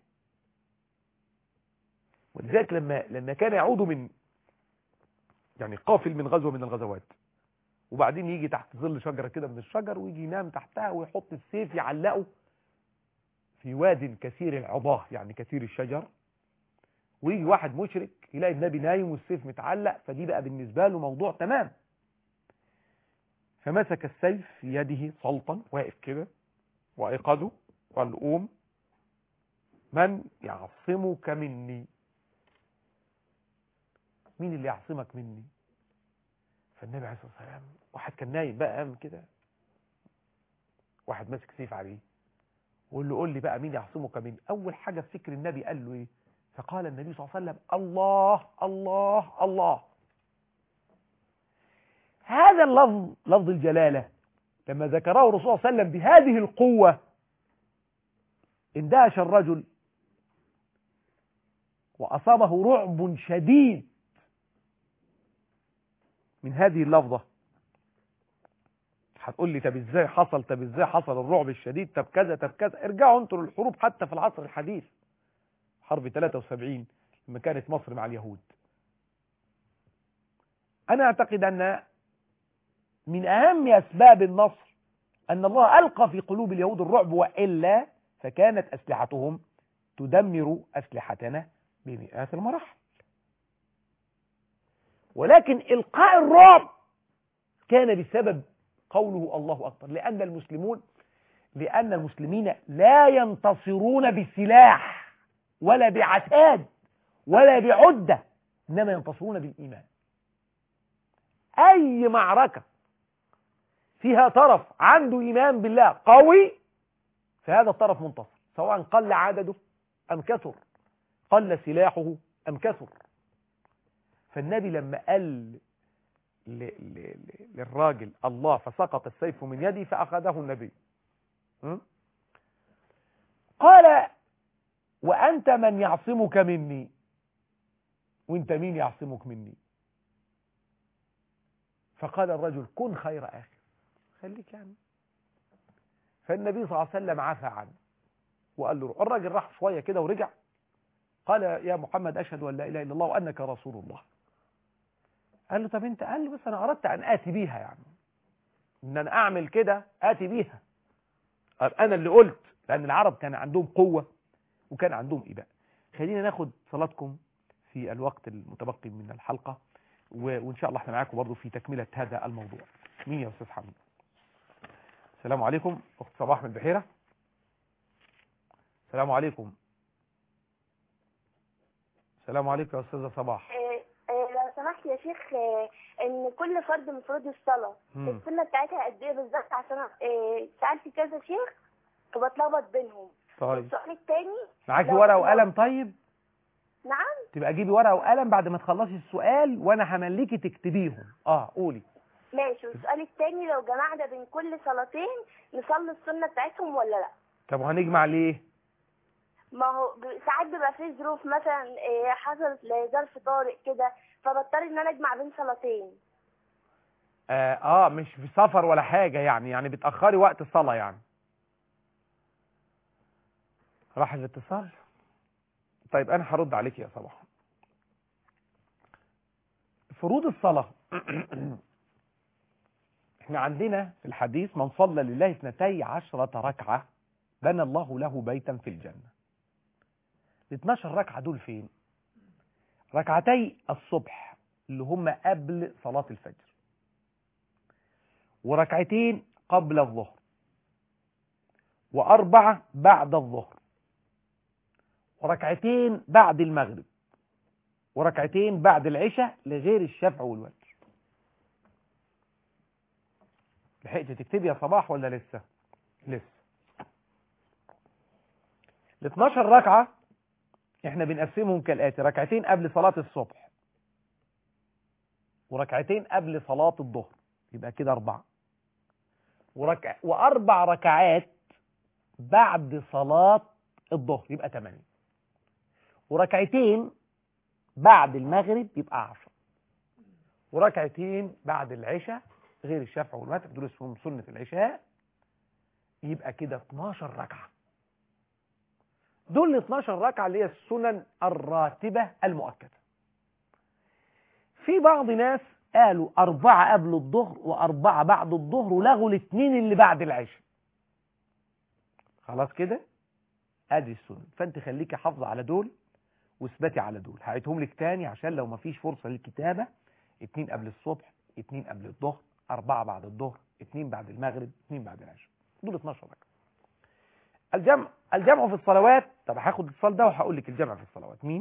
ولذلك لما لما كان يعود من يعني قافل من غزوة من الغزوات وبعدين يجي تحت ظل شجرة كده من الشجر ويجي ينام تحتها ويحط السيف يعلقه في واد كثير العضاه يعني كثير الشجر ويجي واحد مشرك يلاقي النبي نايم والسيف متعلق فدي بقى بالنسبة له موضوع تمام فمسك السيف في يده سلطا واقف كده وأيقظه قال قوم من يعصمك مني مين اللي يعصمك مني فالنبي عليه الصلاة والسلام واحد كان نايم بقى قام كده واحد ماسك سيف عليه وقول له قول لي بقى مين يعصمك مني اول حاجة في فكر النبي قال له ايه فقال النبي صلى الله عليه وسلم الله الله الله هذا اللفظ لفظ الجلالة لما ذكره الرسول صلى الله عليه وسلم بهذه القوة اندهش الرجل وأصابه رعب شديد من هذه اللفظة هتقول لي طب ازاي حصل طب ازاي حصل الرعب الشديد طب كذا طب كذا ارجعوا انتوا للحروب حتى في العصر الحديث حرب 73 لما كانت مصر مع اليهود انا اعتقد ان من أهم أسباب النصر أن الله ألقى في قلوب اليهود الرعب وإلا فكانت أسلحتهم تدمر أسلحتنا بمئات المراحل ولكن إلقاء الرعب كان بسبب قوله الله أكبر لأن المسلمون لأن المسلمين لا ينتصرون بسلاح ولا بعتاد ولا بعدة إنما ينتصرون بالإيمان أي معركة فيها طرف عنده إيمان بالله قوي فهذا الطرف منتصر سواء قل عدده أم كثر قل سلاحه أم كثر فالنبي لما قال ل- ل- ل- للراجل الله فسقط السيف من يدي فأخذه النبي م? قال وأنت من يعصمك مني وانت مين يعصمك مني فقال الرجل كن خير أخي خليك يعني فالنبي صلى الله عليه وسلم عفى عنه وقال له روح. الراجل راح شوية كده ورجع قال يا محمد أشهد أن لا إله إلا الله وأنك رسول الله قال له طب انت قال لي بس انا اردت ان اتي بيها يعني ان انا اعمل كده اتي بيها قال انا اللي قلت لان العرب كان عندهم قوة وكان عندهم اباء خلينا ناخد صلاتكم في الوقت المتبقي من الحلقة و- وان شاء الله احنا معاكم برضو في تكملة هذا الموضوع مين يا استاذ حمد السلام عليكم اخت صباح من البحيرة السلام عليكم السلام عليكم يا استاذة صباح آه، آه، لو سمحت يا شيخ آه، ان كل فرد من فروض الصلاه مم. السنه بتاعتها قد ايه بالظبط عشان آه، سالت كذا شيخ وبتلخبط بينهم طيب السؤال الثاني معاكي لو- ورقة لو- وقلم طيب نعم تبقى جيبي ورقة وقلم بعد ما تخلصي السؤال وانا همليكي تكتبيهم اه قولي ماشي والسؤال الثاني لو جمعنا بين كل صلاتين نصلي السنه بتاعتهم ولا لا طب وهنجمع ليه ما هو ب- ساعات بيبقى في ظروف مثلا آه، حصلت لظرف طارئ كده فبضطر ان انا اجمع بين صلاتين آه, اه مش في سفر ولا حاجة يعني يعني بتأخري وقت الصلاة يعني راح الاتصال طيب انا هرد عليك يا صباح فروض الصلاة احنا عندنا في الحديث من صلى لله اثنتي عشرة ركعة بنى الله له بيتا في الجنة ال 12 ركعة دول فين ركعتي الصبح اللي هم قبل صلاة الفجر وركعتين قبل الظهر وأربعة بعد الظهر وركعتين بعد المغرب وركعتين بعد العشاء لغير الشفع والوتر لحقت تكتبي يا صباح ولا لسه لسه ال 12 ركعة احنا بنقسمهم كالآتي ركعتين قبل صلاة الصبح وركعتين قبل صلاة الظهر يبقى كده أربعة وركع وأربع ركعات بعد صلاة الظهر يبقى ثمانية وركعتين بعد المغرب يبقى عشرة وركعتين بعد العشاء غير الشفع والوتر دول اسمهم سنة العشاء يبقى كده 12 ركعة دول ال 12 ركعة اللي هي السنن الراتبة المؤكدة في بعض ناس قالوا أربعة قبل الظهر وأربعة بعد الظهر ولغوا الاثنين اللي بعد العشاء خلاص كده ادي السنن فانت خليكي حافظه على دول واثبتي على دول هعيدهم لك تاني عشان لو ما فيش فرصه للكتابه اتنين قبل الصبح اتنين قبل الظهر أربعة بعد الظهر اتنين بعد المغرب اتنين بعد العشاء دول 12 ركعه الجمع الجمع في الصلوات طب هاخد الاتصال ده وهقول لك الجمع في الصلوات مين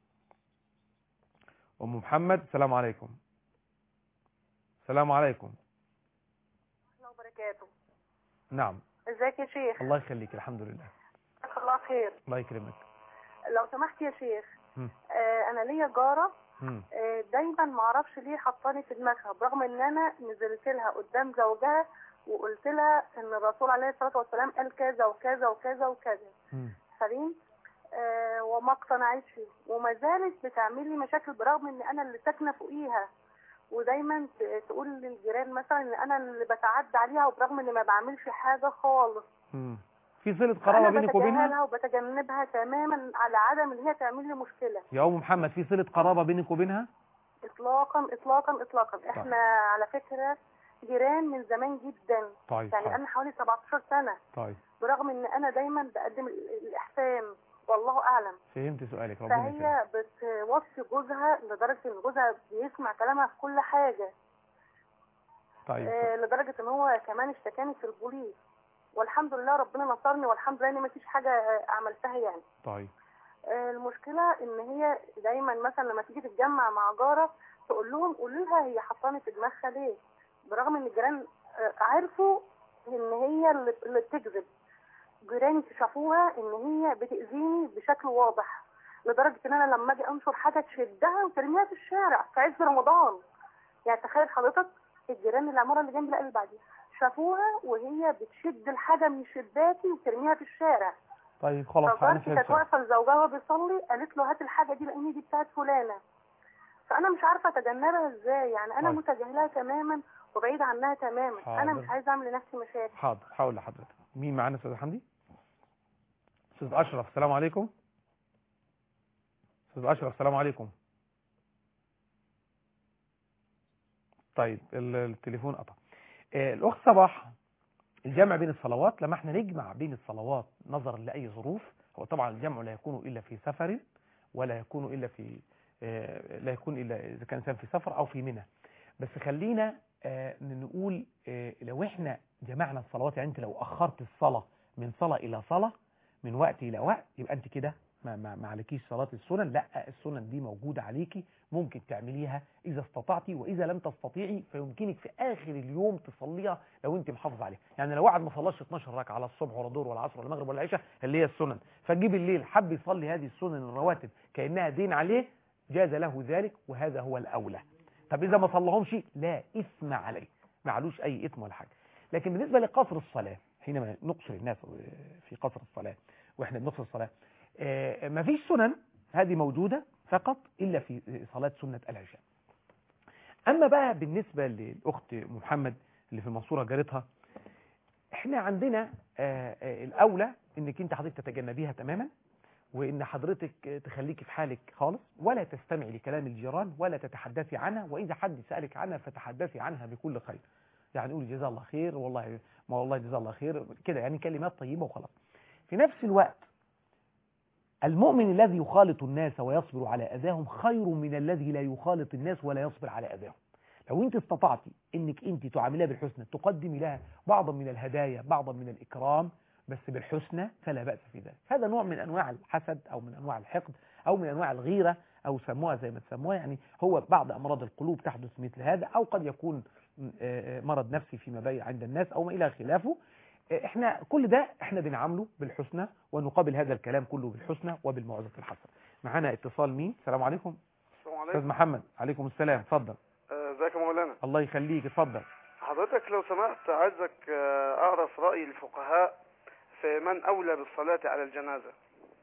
ام محمد السلام عليكم السلام عليكم الله وبركاته نعم ازيك يا شيخ الله يخليك الحمد لله جزاك الله خير الله يكرمك لو سمحت يا شيخ مم. آه انا ليا جاره مم. آه دايما ما اعرفش ليه حطاني في دماغها برغم ان انا نزلت لها قدام زوجها وقلت لها ان الرسول عليه الصلاه والسلام قال كذا وكذا وكذا وكذا مم. سليم آه وما اقتنعتش وما زالت بتعمل لي مشاكل برغم ان انا اللي ساكنه فوقيها ودايما ت- تقول للجيران مثلا ان انا اللي بتعدى عليها وبرغم اني ما بعملش حاجه خالص مم. في صلة قرابة انا بينك وبينها بتجاهلها وبتجنبها تماما على عدم ان هي تعمل لي مشكله يا أم محمد في صلة قرابة بينك وبينها اطلاقا اطلاقا اطلاقا احنا على فكره جيران من زمان جدا طيب يعني حاضر. انا حوالي 17 سنه طيب برغم ان انا دايما بقدم ال- الاحسان والله اعلم فهمت سؤالك ربنا يسلمك فهي بتوصي جوزها لدرجه ان جوزها بيسمع كلامها في كل حاجه طيب آه لدرجه ان هو كمان اشتكاني في البوليس والحمد لله ربنا نصرني والحمد لله ان ما فيش حاجه آه، عملتها يعني طيب آه، المشكله ان هي دايما مثلا لما تيجي تتجمع مع جاره تقول لهم قولوا لها هي حطاني في دماغها ليه برغم ان الجيران آه، عرفوا ان هي اللي اللي بتكذب جيراني شافوها ان هي بتاذيني بشكل واضح لدرجه ان انا لما اجي انشر حاجه تشدها وترميها في الشارع في عز رمضان يعني تخيل حضرتك الجيران العماره اللي جنبي لا اللي بعديها شافوها وهي بتشد الحاجه من شباكي وترميها في الشارع طيب خلاص فجارتي هنفهم كانت سؤال. واقفه لزوجها وهو بيصلي قالت له هات الحاجه دي لان دي بتاعت فلانه فانا مش عارفه اتجنبها ازاي يعني انا طيب. متجاهلها تماما وبعيد عنها تماما انا حاضر. مش عايزه اعمل لنفسي مشاكل حاضر هقول لحضرتك مين معانا استاذ حمدي استاذ اشرف السلام عليكم استاذ اشرف السلام عليكم طيب ال- التليفون قطع آه، الاخت صباح الجمع بين الصلوات لما احنا نجمع بين الصلوات نظرا لاي ظروف هو طبعا الجمع لا يكون الا في سفر ولا يكون الا في آه، لا يكون الا اذا كان انسان في سفر او في منى بس خلينا آه، نقول آه، لو احنا جمعنا الصلوات يعني انت لو اخرت الصلاه من صلاه الى صلاه من وقت الى وقت يبقى انت كده ما, ما, ما عليكيش صلاه السنن لا السنن دي موجوده عليكي ممكن تعمليها اذا استطعتي واذا لم تستطيعي فيمكنك في اخر اليوم تصليها لو انت محافظه عليها يعني لو واحد ما صلاش 12 ركعه على الصبح ولا الظهر ولا العصر ولا المغرب ولا العشاء اللي هي السنن فجي بالليل حب يصلي هذه السنن الرواتب كانها دين عليه جاز له ذلك وهذا هو الاولى طب اذا ما صلىهمش لا اثم عليه ما علوش اي اثم ولا حاجه لكن بالنسبه لقصر الصلاه حينما نقصر الناس في قصر الصلاه واحنا بنقصر الصلاه آه، ما فيش سنن هذه موجوده فقط الا في صلاه سنه العشاء اما بقى بالنسبه للاخت محمد اللي في المنصوره جارتها احنا عندنا آه، آه، الاولى انك انت حضرتك تتجنبيها تماما وان حضرتك تخليكي في حالك خالص ولا تستمعي لكلام الجيران ولا تتحدثي عنها واذا حد سالك عنها فتحدثي عنها بكل خير يعني قولي جزاه الله خير والله ما والله جزاه الله خير كده يعني كلمات طيبه وخلاص في نفس الوقت المؤمن الذي يخالط الناس ويصبر على اذاهم خير من الذي لا يخالط الناس ولا يصبر على اذاهم لو انت استطعتي انك انت تعاملها بالحسنى تقدمي لها بعضا من الهدايا بعضا من الاكرام بس بالحسنى فلا بأس في ذلك هذا نوع من أنواع الحسد أو من أنواع الحقد أو من أنواع الغيرة أو سموها زي ما تسموها يعني هو بعض أمراض القلوب تحدث مثل هذا أو قد يكون م- آه، آه، مرض نفسي فيما بين عند الناس أو ما إلى خلافه آه، احنا كل ده احنا بنعامله بالحسنى ونقابل هذا الكلام كله بالحسنى وبالموعظة الحسنة معانا اتصال مين السلام عليكم السلام أستاذ عليكم محمد عليكم السلام اتفضل آه، ازيك يا مولانا الله يخليك اتفضل حضرتك لو سمحت عايزك آه، اعرف راي الفقهاء في من اولى بالصلاه على الجنازه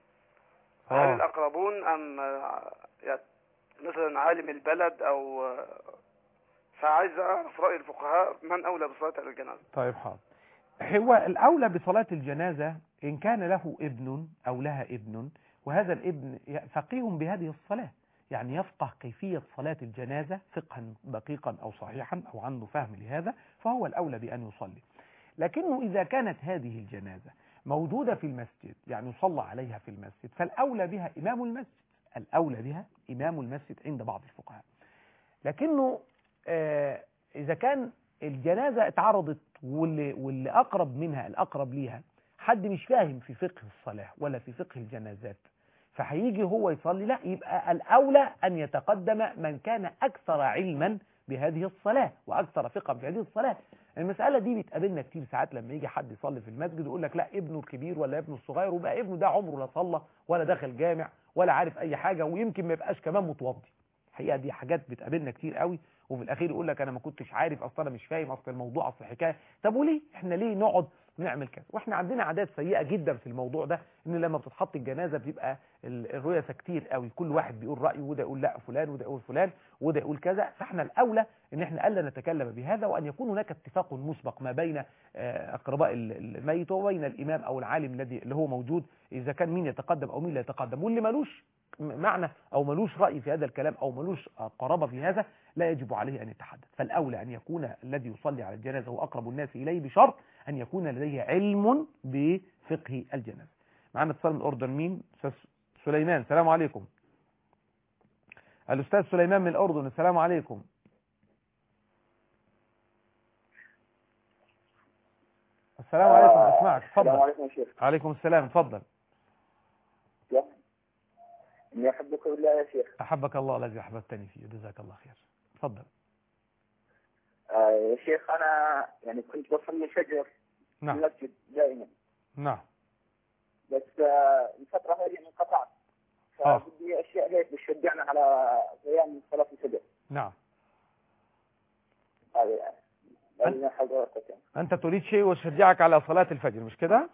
هل آه. الاقربون ام آه، يعني مثلا عالم البلد او آه، فعايز اعرف راي الفقهاء من اولى بالصلاه على الجنازه طيب حاضر هو الأولى بصلاة الجنازة إن كان له ابن أو لها ابن وهذا الابن فقيه بهذه الصلاة يعني يفقه كيفية صلاة الجنازة فقها دقيقا أو صحيحا أو عنده فهم لهذا فهو الأولى بأن يصلي لكنه إذا كانت هذه الجنازة موجودة في المسجد يعني يصلى عليها في المسجد فالأولى بها إمام المسجد الأولى بها إمام المسجد عند بعض الفقهاء لكنه آه، إذا كان الجنازة اتعرضت واللي, واللي أقرب منها الأقرب ليها حد مش فاهم في فقه الصلاة ولا في فقه الجنازات فهيجي هو يصلي لا يبقى الأولى أن يتقدم من كان أكثر علما بهذه الصلاة وأكثر فقها بهذه الصلاة المسألة دي بتقابلنا كتير ساعات لما يجي حد يصلي في المسجد ويقول لك لا ابنه الكبير ولا ابنه الصغير وبقى ابنه ده عمره لا صلى ولا دخل جامع ولا عارف أي حاجة ويمكن ما يبقاش كمان متوضي الحقيقة دي حاجات بتقابلنا كتير قوي وفي الأخير يقول لك أنا ما كنتش عارف أصلا أنا مش فاهم أصل الموضوع أصل الحكاية طب وليه إحنا ليه نقعد نعمل كذا واحنا عندنا عادات سيئة جدا في الموضوع ده ان لما بتتحط الجنازة بتبقى ال- الرؤية كتير قوي كل واحد بيقول رأيه وده يقول لا فلان وده يقول فلان وده يقول كذا فاحنا الاولى ان احنا الا نتكلم بهذا وان يكون هناك اتفاق مسبق ما بين آه، اقرباء ال- الميت وبين الامام او العالم الذي اللي هو موجود اذا كان مين يتقدم او مين لا يتقدم واللي ملوش م- معنى او ملوش راي في هذا الكلام او ملوش آه، قرابه في هذا لا يجب عليه ان يتحدث فالاولى ان يكون الذي يصلي على الجنازه هو اقرب الناس اليه بشرط ان يكون لديه علم بفقه الجنازه معنا اتصال من الاردن مين استاذ سليمان السلام عليكم الاستاذ سليمان من الاردن السلام عليكم السلام عليكم اسمعك السلام اتفضل عليكم يا شيخ عليكم السلام اتفضل يا. إني أحبك بالله يا شيخ احبك الله الذي احببتني فيه جزاك الله خير اتفضل آه يا شيخ أنا يعني كنت بصلي الفجر في نعم المسجد دائما نعم بس آه الفترة هذه انقطعت آه. فبدي أشياء هيك بتشجعنا على قيام صلاة الفجر نعم هذا يعني لأن حضرتك يعني. انت تريد شيء ويشجعك على صلاة الفجر مش كده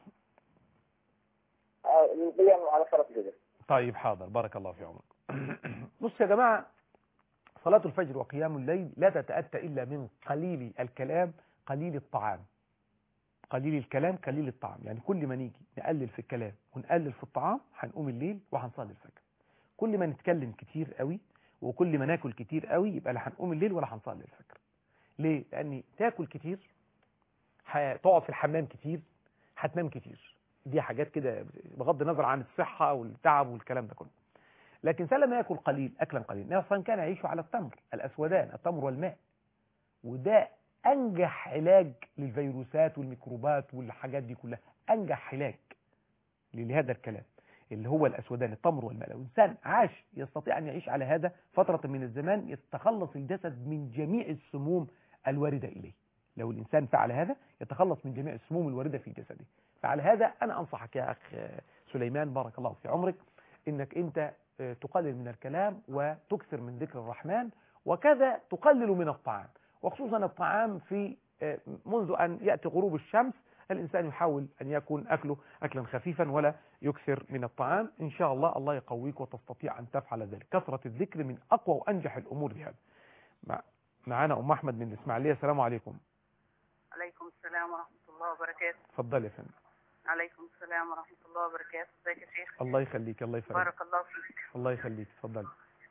آه القيام على صلاة الفجر طيب حاضر بارك الله في عمرك بص يا جماعة صلاة الفجر وقيام الليل لا تتأتى إلا من قليل الكلام قليل الطعام قليل الكلام قليل الطعام يعني كل ما نيجي نقلل في الكلام ونقلل في الطعام هنقوم الليل وهنصلي الفجر كل ما نتكلم كتير قوي وكل ما ناكل كتير قوي يبقى لا هنقوم الليل ولا هنصلي الفجر ليه لأن تاكل كتير هتقعد في الحمام كتير هتنام كتير دي حاجات كده بغض النظر عن الصحة والتعب والكلام ده كله لكن سلم ياكل قليل اكلا قليلا النبي صلى كان يعيش على التمر الاسودان التمر والماء وده انجح علاج للفيروسات والميكروبات والحاجات دي كلها انجح علاج لهذا الكلام اللي هو الاسودان التمر والماء لو انسان عاش يستطيع ان يعيش على هذا فتره من الزمان يتخلص الجسد من جميع السموم الوارده اليه لو الانسان فعل هذا يتخلص من جميع السموم الوارده في جسده فعلى هذا انا انصحك يا اخ سليمان بارك الله في عمرك انك انت تقلل من الكلام وتكثر من ذكر الرحمن وكذا تقلل من الطعام وخصوصا الطعام في منذ أن يأتي غروب الشمس الإنسان يحاول أن يكون أكله أكلا خفيفا ولا يكثر من الطعام إن شاء الله الله يقويك وتستطيع أن تفعل ذلك كثرة الذكر من أقوى وأنجح الأمور بهذا مع معنا أم أحمد من الإسماعيلية السلام عليكم عليكم السلام ورحمة الله وبركاته اتفضل يا فندم عليكم السلام ورحمة الله وبركاته ازيك يا شيخ الله يخليك الله يفرجك بارك الله فيك الله يخليك اتفضل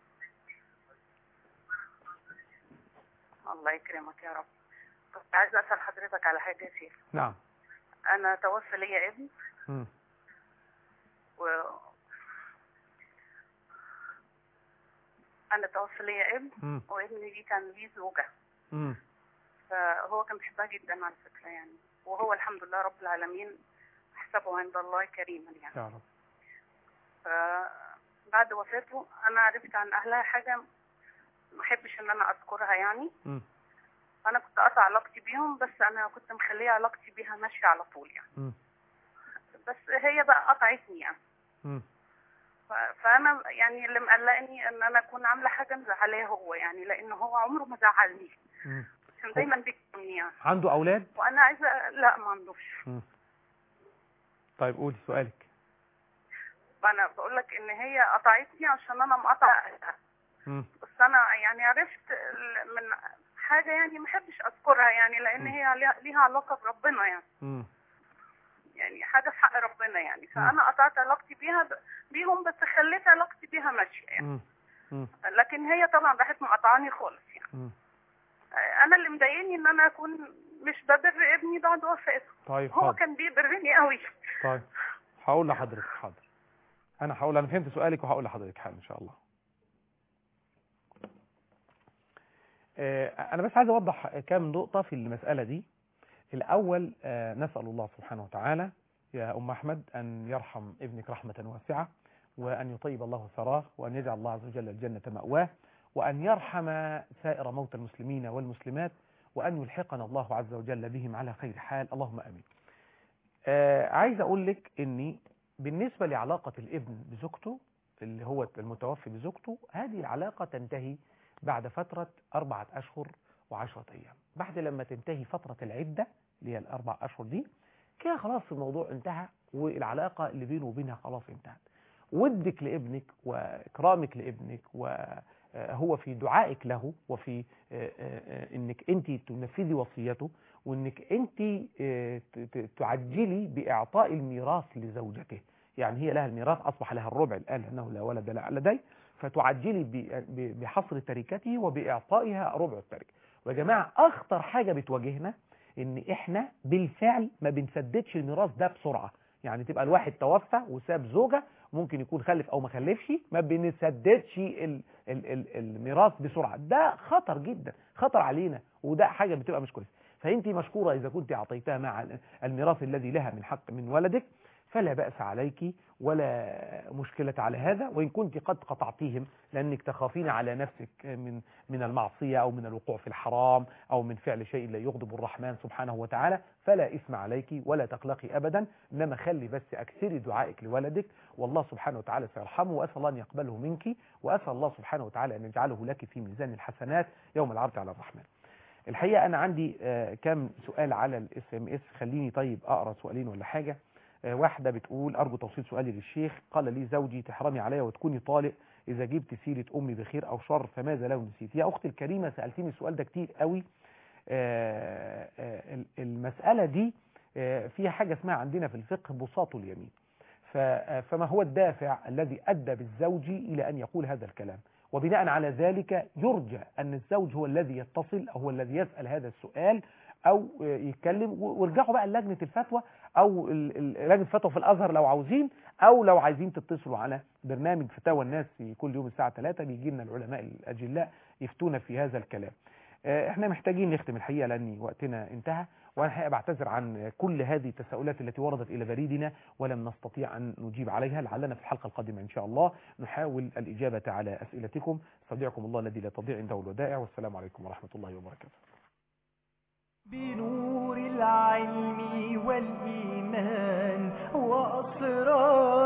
الله يكرمك يا رب كنت عايزة أسأل حضرتك على حاجة يا شيخ نعم أنا توفى ليا ابن مم. و أنا توفى ليا ابن مم. وابني دي كان ليه زوجة مم. فهو كان بيحبها جدا على فكرة يعني وهو الحمد لله رب العالمين أحسبه عند الله كريما يعني يا رب فبعد وفاته أنا عرفت عن أهلها حاجة ما أحبش إن أنا أذكرها يعني مم. أنا كنت قاطع علاقتي بيهم بس أنا كنت مخلية علاقتي بيها ماشية على طول يعني مم. بس هي بقى قطعتني يعني مم. ف- فأنا يعني اللي مقلقني إن أنا أكون عاملة حاجة مزعلاه هو يعني لأن هو عمره ما زعلني مم. كان دايما بيكلمني يعني عنده أولاد وأنا عايزة لا ما عندوش مم. طيب قولي سؤالك فأنا بقول لك إن هي قطعتني عشان أنا مقطع أهلها مم. بس انا يعني عرفت ال- من حاجه يعني ما احبش اذكرها يعني لان هي ليها- ليها علاقه بربنا يعني مم. يعني حاجه في حق ربنا يعني فانا قطعت علاقتي بيها ب- بيهم بس خليت علاقتي بيها ماشيه يعني مم. مم. لكن هي طبعا راحت مقطعاني خالص يعني مم. انا اللي مضايقني ان انا اكون مش ببر ابني بعد وفاته طيب هو حاضر كان بيبرني قوي طيب هقول لحضرتك حاضر انا هقول انا فهمت سؤالك وهقول لحضرتك حالا ان شاء الله آه، انا بس عايز اوضح كام نقطه في المساله دي الاول آه، نسال الله سبحانه وتعالى يا ام احمد ان يرحم ابنك رحمه واسعه وان يطيب الله ثراه وان يجعل الله عز وجل الجنه ماواه وان يرحم سائر موتى المسلمين والمسلمات وان يلحقنا الله عز وجل بهم على خير حال اللهم امين آه عايز اقول لك اني بالنسبه لعلاقه الابن بزوجته اللي هو المتوفي بزوجته هذه العلاقه تنتهي بعد فتره اربعه اشهر وعشرة ايام بعد لما تنتهي فتره العده اللي هي الاربع اشهر دي كده خلاص الموضوع انتهى والعلاقه اللي بينه وبينها خلاص انتهت ودك لابنك واكرامك لابنك آه، هو في دعائك له وفي آه، آه، آه، انك انت تنفذي وصيته وانك انت آه، ت- ت- تعجلي باعطاء الميراث لزوجته يعني هي لها الميراث اصبح لها الربع الان لانه لا ولد لها لديه فتعجلي ب- ب- بحصر تركته وباعطائها ربع التركه ويا جماعه اخطر حاجه بتواجهنا ان احنا بالفعل ما بنسددش الميراث ده بسرعه يعني تبقى الواحد توفى وساب زوجه ممكن يكون خلف او ما خلفش ما بنسددش ال ال ال الميراث بسرعه ده خطر جدا خطر علينا وده حاجه بتبقى مش كويسه فانت مشكوره اذا كنت اعطيتها مع الميراث الذي لها من حق من ولدك فلا بأس عليك ولا مشكلة على هذا وإن كنت قد قطعتيهم لأنك تخافين على نفسك من من المعصية أو من الوقوع في الحرام أو من فعل شيء لا يغضب الرحمن سبحانه وتعالى فلا إثم عليك ولا تقلقي أبدا إنما خلي بس أكثري دعائك لولدك والله سبحانه وتعالى سيرحمه وأسأل الله أن يقبله منك وأسأل الله سبحانه وتعالى أن يجعله لك في ميزان الحسنات يوم العرض على الرحمن الحقيقة أنا عندي آه، كم سؤال على الاس ام اس خليني طيب أقرأ سؤالين ولا حاجة آه، واحدة بتقول أرجو توصيل سؤالي للشيخ قال لي زوجي تحرمي عليا وتكوني طالق إذا جبت سيرة أمي بخير أو شر فماذا لو نسيت يا أختي الكريمة سألتني السؤال ده كتير قوي آه، آه، ال- المسألة دي آه، فيها حاجة اسمها عندنا في الفقه بساط اليمين ف- آه، فما هو الدافع الذي أدى بالزوج إلى أن يقول هذا الكلام وبناء على ذلك يرجى أن الزوج هو الذي يتصل أو هو الذي يسأل هذا السؤال أو آه، يتكلم و- وارجعوا بقى لجنة الفتوى أو ال- ال- لجنة الفتوى في الأزهر لو عاوزين أو لو عايزين تتصلوا على برنامج فتاوى الناس في كل يوم الساعة 3 بيجي لنا العلماء الأجلاء يفتونا في هذا الكلام آه، احنا محتاجين نختم الحقيقة لأن وقتنا انتهى وأنا الحقيقة بعتذر عن كل هذه التساؤلات التي وردت إلى بريدنا ولم نستطيع أن نجيب عليها لعلنا في الحلقة القادمة إن شاء الله نحاول الإجابة على أسئلتكم استودعكم الله الذي لا تضيع عنده الودائع والسلام عليكم ورحمة الله وبركاته بنور العلم والإيمان وأسرار